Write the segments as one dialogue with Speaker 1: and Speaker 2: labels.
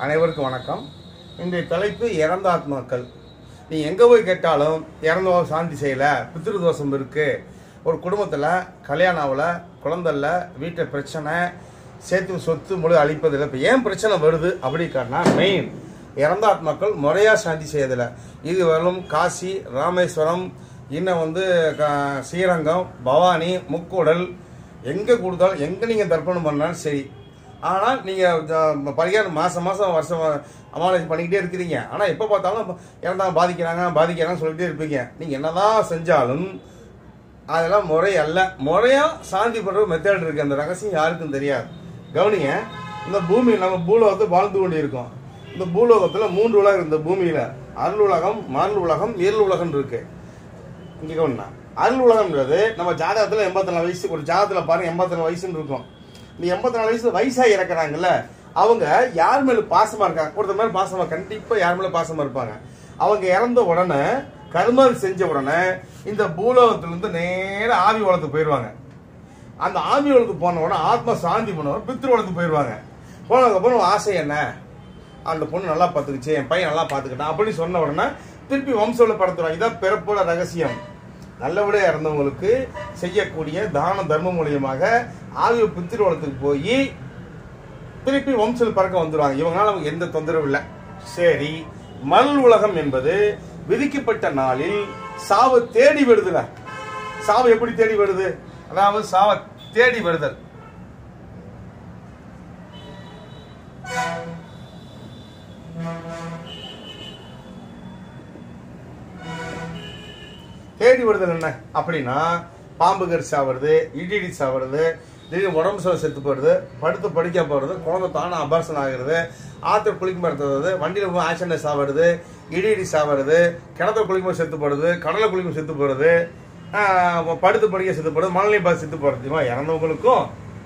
Speaker 1: அனைவருக்கும் வணக்கம் இன்றைய தலைப்பு இறந்த ஆத்மாக்கள் நீ எங்கே போய் கேட்டாலும் இறந்தவங்க சாந்தி செய்யலை பித்ரு தோஷம் இருக்குது ஒரு குடும்பத்தில் கல்யாணம் ஆகல குழந்தைல வீட்டில் பிரச்சனை சேர்த்து சொத்து முழு அழிப்பதில்லை இப்போ ஏன் பிரச்சனை வருது அப்படின்னா மெயின் இறந்த ஆத்மாக்கள் முறையாக சாந்தி செய்யதில்லை இது வரலும் காசி ராமேஸ்வரம் இன்னும் வந்து க- ஸ்ரீரங்கம் பவானி முக்கூடல் எங்கே கொடுத்தாலும் எங்கே நீங்கள் தர்ப்பணம் பண்ணாலும் சரி ஆனால் நீங்கள் பரிகாரம் மாதம் மாதம் வருஷம் அமாவாசை பண்ணிக்கிட்டே இருக்கிறீங்க ஆனால் எப்போ பார்த்தாலும் இறந்தா பாதிக்கிறாங்க பாதிக்கிறாங்கன்னு சொல்லிட்டே இருப்பீங்க நீங்கள் என்னதான் செஞ்சாலும் அதெல்லாம் முறை அல்ல முறையாக சாந்தி பண்ணுற மெத்தட் இருக்குது அந்த ரகசியம் யாருக்கும் தெரியாது கவனிங்க இந்த பூமி நம்ம பூலோகத்தை வாழ்ந்து கொண்டு இருக்கோம் இந்த பூலோகத்தில் மூன்று உலகம் இருக்கு இந்த பூமியில் அருள் உலகம் மருள் உலகம் இருள் உலகம் இருக்குது இங்கே கவனினா அருள் உலகம்ன்றது நம்ம ஜாதகத்தில் எண்பத்தி நாலு வயசு ஒரு ஜாதகத்தில் பாருங்க எண்பத்தி நாலு வயசுன்னு இருக்கும் இந்த எண்பத்தி நாலு வயசு வயசாக இறக்குறாங்கல்ல அவங்க யார் மேல பாசமா இருக்காங்க ஒருத்தர் மேல பாசமா கண்டிப்பா யார் மேல பாசமா இருப்பாங்க அவங்க இறந்த உடனே கர்மம் செஞ்ச உடனே இந்த பூலோகத்திலிருந்து நேரா ஆவி உலகத்துக்கு போயிடுவாங்க அந்த ஆவி உலகத்துக்கு போன உடனே ஆத்மா சாந்தி பண்ணவங்க பித்ரு உலகத்துக்கு போயிடுவாங்க போனதுக்கப்புறம் உன் ஆசை என்ன அந்த பொண்ணு நல்லா பார்த்துக்குச்சு என் பையன் நல்லா பார்த்துக்கிட்டான் அப்படின்னு சொன்ன உடனே திருப்பி வம்சோல படுத்துருவாங்க இதான் பிறப்போட ரகசியம் நல்லபடியாக இறந்தவங்களுக்கு செய்யக்கூடிய தான தர்மம் மூலியமாக ஆவி பித்திருவளத்துக்கு போய் திருப்பி வம்சல் பறக்க வந்துடுவாங்க இவங்களால நமக்கு எந்த தொந்தரவும் இல்லை சரி மல் உலகம் என்பது விதிக்கப்பட்ட நாளில் சாவு தேடி வருதுல சாவு எப்படி தேடி வருது அதாவது சாவை தேடி வருதல் தேடி வருதல் என்ன அப்படின்னா பாம்பு கறி சாப்பிடுறது இடிடி சாப்பிடுறது திடீர்னு உடம்பு சோறு செத்து போயிடுது படுத்து படிக்க போகிறது குழந்தை தானே அபார்சனம் ஆகிறது ஆற்றுல குளிக்கும் மறுத்துறது வண்டியில் போய் ஆக்சிடென்ட் சாப்பிடுறது இடிடி சாப்பிடுறது கிணத்துல குளிக்கும் செத்து போடுறது கடலை குளிக்கும் செத்து போடுறது ஆஹ், படுத்து படிக்க செத்து போடுறது மணலை பார்த்து செத்து போடுறது இவன் இறந்தவங்களுக்கும்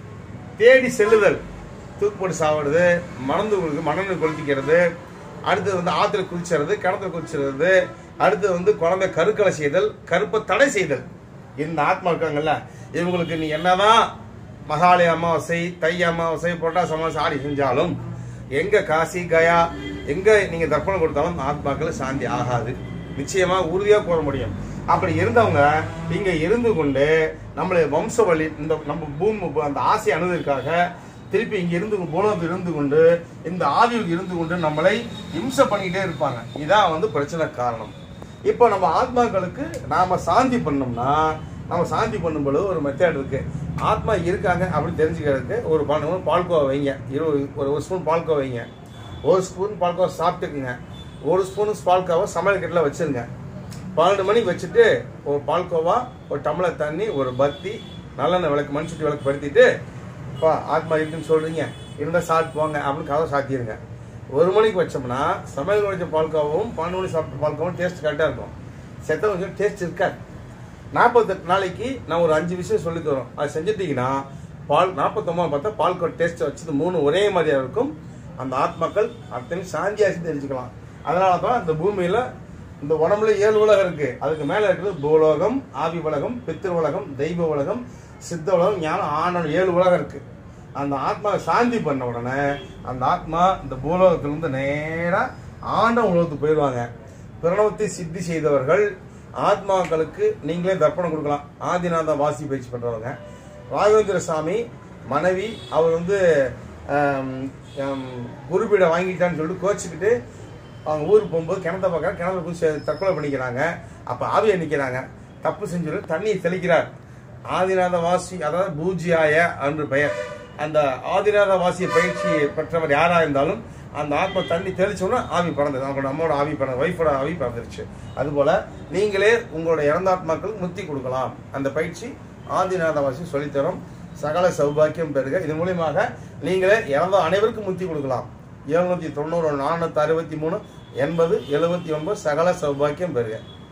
Speaker 1: தேடி செல்லுதல் தூக்கு போட்டு சாப்பிடுறது மணந்து கொடுக்கு மணல் கொளுத்திக்கிறது அடுத்தது வந்து ஆற்றுல குளிச்சுறது கிணத்துல குளிச்சுறது அடுத்தது வந்து குழந்தை கருக்கலை செய்தல் கருப்பை தடை செய்தல் இந்த ஆத்மா இருக்காங்கல்ல இவங்களுக்கு நீ என்னதான் மகாலய அமாவாசை தை அமாவாசை புரட்டாசி அமாவாசை ஆடி செஞ்சாலும் எங்க காசி கயா எங்க நீங்க தர்ப்பணம் கொடுத்தாலும் ஆத்மாக்கள் சாந்தி ஆகாது நிச்சயமா உறுதியா கூற முடியும் அப்படி இருந்தவங்க இங்க இருந்து கொண்டு நம்மளை வம்ச வழி இந்த நம்ம பூமி அந்த ஆசை அணுவதற்காக திருப்பி இங்க இருந்து பூலகத்தில் இருந்து கொண்டு இந்த ஆவியில் இருந்து கொண்டு நம்மளை இம்சை பண்ணிக்கிட்டே இருப்பாங்க இதான் வந்து பிரச்சனை காரணம் இப்போ நம்ம ஆத்மாக்களுக்கு நாம சாந்தி பண்ணோம்னா நம்ம சாந்தி பண்ணும்போது ஒரு மெத்தட் இருக்கு ஆத்மா இருக்காங்க அப்படின்னு தெரிஞ்சுக்கிறதுக்கு ஒரு பண்ண பால்கோவா வைங்க இருபது ஒரு ஒரு ஸ்பூன் பால்கோவா வைங்க ஒரு ஸ்பூன் பால்கோவா சாப்பிட்டுக்குங்க ஒரு ஸ்பூன் பால்கோவா சமையல் கட்டில் வச்சிருங்க பன்னெண்டு மணிக்கு வச்சுட்டு ஒரு பால்கோவா ஒரு டம்ளர் தண்ணி ஒரு பத்தி நல்லெண்ணெய் விளக்கு மண்சுட்டி விளக்கு படுத்திட்டு அப்பா ஆத்மா இருக்குன்னு சொல்றீங்க இருந்தால் சாப்பிட்டு போங்க அப்படின்னு கதவை சாத்திடுங்க ஒரு மணிக்கு வச்சோம்னா சமையல் வச்ச பால்கோவாவும் பன்னெண்டு மணி சாப்பிட்ட பால்கோவும் டேஸ்ட் கரெக்டாக இருக்கும் செத்த கொஞ்சம் டேஸ்ட் இருக்காது நாற்பத்தெட்டு நாளைக்கு நான் ஒரு அஞ்சு விஷயம் சொல்லி தரோம் அது செஞ்சுட்டீங்கன்னா பால் நாற்பத்தொம்பது பார்த்தா பால்கோ டேஸ்ட் வச்சது மூணு ஒரே மாதிரியா இருக்கும் அந்த ஆத்மாக்கள் அத்தனை சாந்தியாசி தெரிஞ்சுக்கலாம் அதனால தான் இந்த பூமியில இந்த உடம்புல ஏழு உலகம் இருக்கு அதுக்கு மேல இருக்கிறது பூலோகம் ஆவி உலகம் பித்திரு உலகம் தெய்வ உலகம் சித்த உலகம் ஞானம் ஆனல் ஏழு உலகம் இருக்கு அந்த ஆத்மா சாந்தி பண்ண உடனே அந்த ஆத்மா இந்த பூலோகத்திலிருந்து நேரா ஆண்ட உலகத்துக்கு போயிடுவாங்க பிரணவத்தை சித்தி செய்தவர்கள் ஆத்மாக்களுக்கு நீங்களே தர்ப்பணம் கொடுக்கலாம் ஆதிநாத வாசி பயிற்சி பண்றவங்க ராகவேந்திர சாமி மனைவி அவர் வந்து ஆம், ஆம், குருபீடம் வாங்கிட்டான்னு சொல்லிட்டு கோச்சிக்கிட்டு அவங்க ஊருக்கு போகும்போது கிணத்த பார்க்க கிணத்துல குதிச்சு தற்கொலை பண்ணிக்கிறாங்க அப்போ ஆவியை நிற்கிறாங்க தப்பு செஞ்சு தண்ணியை தெளிக்கிறார் ஆதிநாத வாசி அதாவது பூஜ்யாய என்று பெயர் அந்த ஆதிநாத வாசிய பயிற்சி பெற்றவர் யாரா இருந்தாலும் அந்த ஆத்மா தண்ணி தெளிச்சோன்னா ஆவி பறந்தது அவங்களோட அம்மாவோட ஆவி பறந்து ஒய்ஃபோட ஆவி பறந்துருச்சு அதுபோல நீங்களே உங்களோட இறந்த ஆத்மாக்களுக்கு முத்தி கொடுக்கலாம் அந்த பயிற்சி ஆதிநாத வாசி சொல்லித்தரும் சகல சௌபாக்கியம் பெறுக இது மூலியமாக நீங்களே இறந்த அனைவருக்கும் முத்தி கொடுக்கலாம் எழுநூத்தி தொண்ணூறு நானூத்தி அறுபத்தி மூணு எண்பது எழுபத்தி ஒன்பது சகல சௌபாக்கியம் பெறுக